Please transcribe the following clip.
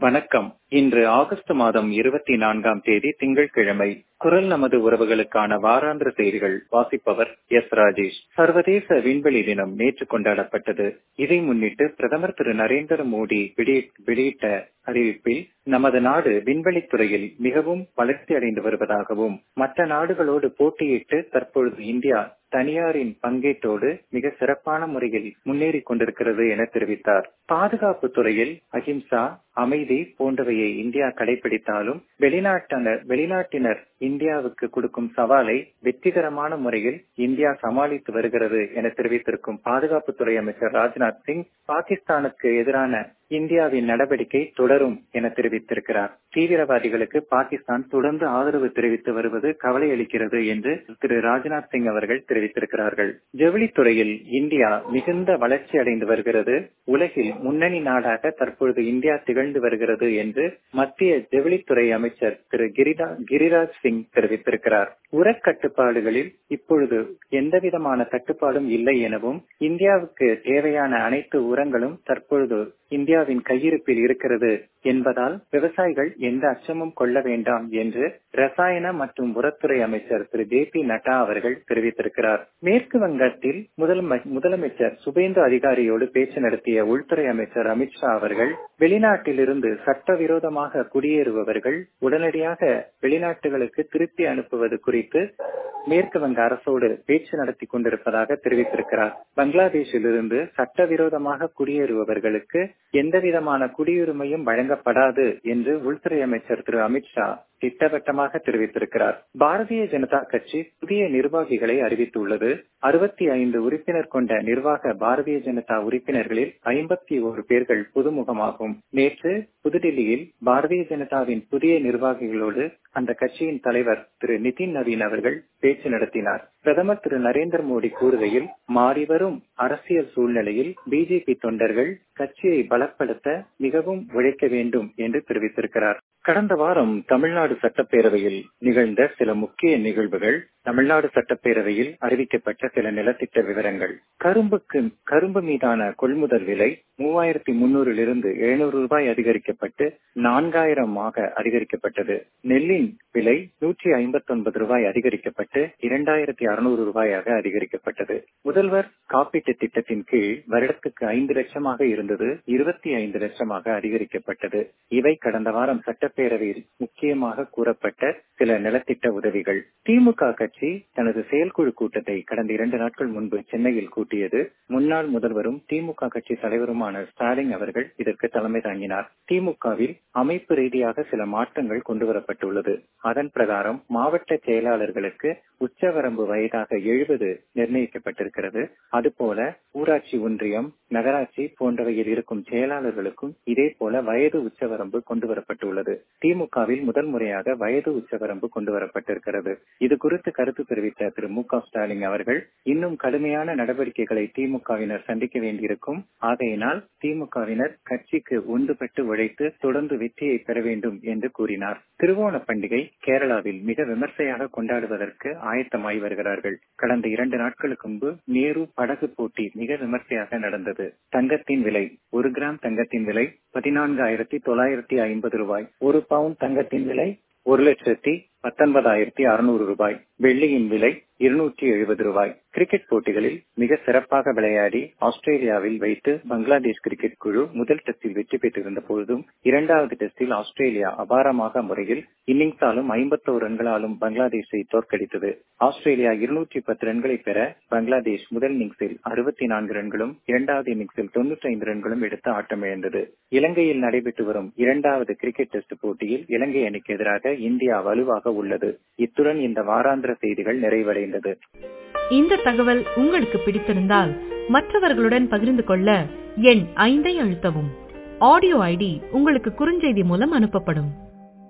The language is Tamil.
வணக்கம் இன்று ஆகஸ்ட் மாதம் இருபத்தி நான்காம் தேதி திங்கட்கிழமை குரல் நமது உறவுகளுக்கான வாராந்திர செய்திகள் வாசிப்பவர் எஸ் ராஜேஷ் சர்வதேச விண்வெளி தினம் நேற்று கொண்டாடப்பட்டது இதை முன்னிட்டு பிரதமர் திரு நரேந்திர மோடி வெளியிட்ட அறிவிப்பில் நமது நாடு விண்வெளித் துறையில் மிகவும் வளர்ச்சி அடைந்து வருவதாகவும் மற்ற நாடுகளோடு போட்டியிட்டு தற்பொழுது இந்தியா தனியாரின் பங்கேற்றோடு மிக சிறப்பான முறையில் முன்னேறி கொண்டிருக்கிறது என தெரிவித்தார் பாதுகாப்பு துறையில் அஹிம்சா அமைதி போன்றவையை இந்தியா கடைபிடித்தாலும் வெளிநாட்டினர் வெளிநாட்டினர் இந்தியாவுக்கு கொடுக்கும் சவாலை வெற்றிகரமான முறையில் இந்தியா சமாளித்து வருகிறது என தெரிவித்திருக்கும் பாதுகாப்புத்துறை அமைச்சர் ராஜ்நாத் சிங் பாகிஸ்தானுக்கு எதிரான இந்தியாவின் நடவடிக்கை தொடரும் என தெரிவித்திருக்கிறார் தீவிரவாதிகளுக்கு பாகிஸ்தான் தொடர்ந்து ஆதரவு தெரிவித்து வருவது கவலை அளிக்கிறது என்று திரு ராஜ்நாத் சிங் அவர்கள் தெரிவித்திருக்கிறார்கள் ஜவுளித்துறையில் இந்தியா மிகுந்த வளர்ச்சி அடைந்து வருகிறது உலகில் முன்னணி நாடாக தற்பொழுது இந்தியா திகழ்ந்து வருகிறது என்று மத்திய ஜவுளித்துறை அமைச்சர் திரு கிரிரா கிரிராஜ் சிங் தெரிவித்திருக்கிறார் உரக்கட்டுப்பாடுகளில் இப்பொழுது எந்தவிதமான தட்டுப்பாடும் இல்லை எனவும் இந்தியாவுக்கு தேவையான அனைத்து உரங்களும் தற்பொழுது இந்தியாவின் கையிருப்பில் இருக்கிறது என்பதால் விவசாயிகள் எந்த அச்சமும் கொள்ள வேண்டாம் என்று ரசாயன மற்றும் உரத்துறை அமைச்சர் திரு ஜே பி நட்டா அவர்கள் தெரிவித்திருக்கிறார் மேற்கு வங்கத்தில் முதலமைச்சர் சுபேந்து அதிகாரியோடு பேச்சு நடத்திய உள்துறை அமைச்சர் அமித்ஷா அவர்கள் வெளிநாட்டிலிருந்து சட்டவிரோதமாக குடியேறுபவர்கள் உடனடியாக வெளிநாட்டுகளுக்கு திருப்பி அனுப்புவது குறித்து மேற்கு வங்க அரசோடு பேச்சு நடத்தி கொண்டிருப்பதாக தெரிவித்திருக்கிறார் பங்களாதேஷிலிருந்து சட்டவிரோதமாக குடியேறுபவர்களுக்கு எந்தவிதமான குடியுரிமையும் வழங்கப்படாது என்று உள்துறை அமைச்சர் திரு அமித்ஷா திட்டவட்டமாக தெரிவித்திருக்கிறார் பாரதிய ஜனதா கட்சி புதிய நிர்வாகிகளை அறிவித்துள்ளது அறுபத்தி ஐந்து உறுப்பினர் கொண்ட நிர்வாக பாரதிய ஜனதா உறுப்பினர்களில் ஐம்பத்தி ஒரு பேர்கள் புதுமுகமாகும் நேற்று புதுடில்லியில் பாரதிய ஜனதாவின் புதிய நிர்வாகிகளோடு அந்த கட்சியின் தலைவர் திரு நிதின் நவீன் அவர்கள் பேச்சு நடத்தினார் பிரதமர் திரு நரேந்திர மோடி கூறுகையில் மாறிவரும் அரசியல் சூழ்நிலையில் பிஜேபி தொண்டர்கள் கட்சியை பலப்படுத்த மிகவும் உழைக்க வேண்டும் என்று தெரிவித்திருக்கிறார் கடந்த வாரம் தமிழ்நாடு சட்டப்பேரவையில் நிகழ்ந்த சில முக்கிய நிகழ்வுகள் தமிழ்நாடு சட்டப்பேரவையில் அறிவிக்கப்பட்ட சில நிலத்திட்ட விவரங்கள் கரும்புக்கு கரும்பு மீதான கொள்முதல் விலை மூவாயிரத்தி முன்னூறிலிருந்து எழுநூறு ரூபாய் அதிகரிக்கப்பட்டு நான்காயிரம் ஆக அதிகரிக்கப்பட்டது நெல்லின் விலை நூற்றி ஐம்பத்தி ஒன்பது ரூபாய் அதிகரிக்கப்பட்டு இரண்டாயிரத்தி அறுநூறு ரூபாயாக அதிகரிக்கப்பட்டது முதல்வர் காப்பீட்டு திட்டத்தின் கீழ் வருடத்துக்கு ஐந்து லட்சமாக இருந்தது இருபத்தி ஐந்து லட்சமாக அதிகரிக்கப்பட்டது இவை கடந்த வாரம் சட்டப்பேரவையில் முக்கியமாக கூறப்பட்ட சில நலத்திட்ட உதவிகள் திமுக கட்சி தனது செயற்குழு கூட்டத்தை கடந்த இரண்டு நாட்கள் முன்பு சென்னையில் கூட்டியது முன்னாள் முதல்வரும் திமுக கட்சி தலைவருமான ஸ்டாலின் அவர்கள் இதற்கு தலைமை தாங்கினார் திமுகவில் அமைப்பு ரீதியாக சில மாற்றங்கள் கொண்டுவரப்பட்டுள்ளது அதன் பிரகாரம் மாவட்ட செயலாளர்களுக்கு உச்சவரம்பு வயதாக எழுபது நிர்ணயிக்கப்பட்டிருக்கிறது அதுபோல ஊராட்சி ஒன்றியம் நகராட்சி போன்றவையில் இருக்கும் செயலாளர்களுக்கும் இதே போல வயது உச்சவரம்பு கொண்டுவரப்பட்டுள்ளது திமுகவில் முதல் முறையாக வயது உச்சவரம்பு கொண்டுவரப்பட்டிருக்கிறது இது குறித்து கருத்து தெரிவித்த திரு மு க ஸ்டாலின் அவர்கள் இன்னும் கடுமையான நடவடிக்கைகளை திமுகவினர் சந்திக்க வேண்டியிருக்கும் ஆகையினால் திமுகவினர் கட்சிக்கு ஒன்றுபட்டு உழைத்து தொடர்ந்து வெற்றியை பெற வேண்டும் என்று கூறினார் திருவோண பண்டிகை கேரளாவில் மிக விமர்சையாக கொண்டாடுவதற்கு ஆயத்தமாகி வருகிறார்கள் கடந்த இரண்டு நாட்களுக்கு முன்பு நேரு படகு போட்டி மிக விமர்சையாக நடந்தது தங்கத்தின் விலை ஒரு கிராம் தங்கத்தின் விலை பதினான்காயிரத்தி தொள்ளாயிரத்தி ஐம்பது ரூபாய் ஒரு பவுண்ட் தங்கத்தின் விலை ஒரு லட்சத்தி பத்தொன்பதாயிரத்தி அறுநூறு ரூபாய் வெள்ளியின் விலை இருநூற்றி எழுபது ரூபாய் கிரிக்கெட் போட்டிகளில் மிக சிறப்பாக விளையாடி ஆஸ்திரேலியாவில் வைத்து பங்களாதேஷ் கிரிக்கெட் குழு முதல் டெஸ்டில் வெற்றி பெற்றிருந்த பொழுதும் இரண்டாவது டெஸ்டில் ஆஸ்திரேலியா அபாரமாக முறையில் இன்னிங்ஸாலும் ஐம்பத்தோரு ரன்களாலும் பங்களாதேஷை தோற்கடித்தது ஆஸ்திரேலியா இருநூற்றி பத்து ரன்களை பெற பங்களாதேஷ் முதல் இன்னிங்ஸில் அறுபத்தி நான்கு ரன்களும் இரண்டாவது இன்னிங்ஸில் தொன்னூற்றி ஐந்து ரன்களும் எடுத்து ஆட்டமிழந்தது இலங்கையில் நடைபெற்று வரும் இரண்டாவது கிரிக்கெட் டெஸ்ட் போட்டியில் இலங்கை அணிக்கு எதிராக இந்தியா வலுவாக உள்ளது இத்துடன் இந்த வாராந்திர செய்திகள் நிறைவடைந்தது இந்த தகவல் உங்களுக்கு பிடித்திருந்தால் மற்றவர்களுடன் பகிர்ந்து கொள்ள எண் ஐந்தை அழுத்தவும் ஆடியோ ஐடி உங்களுக்கு குறுஞ்செய்தி மூலம் அனுப்பப்படும்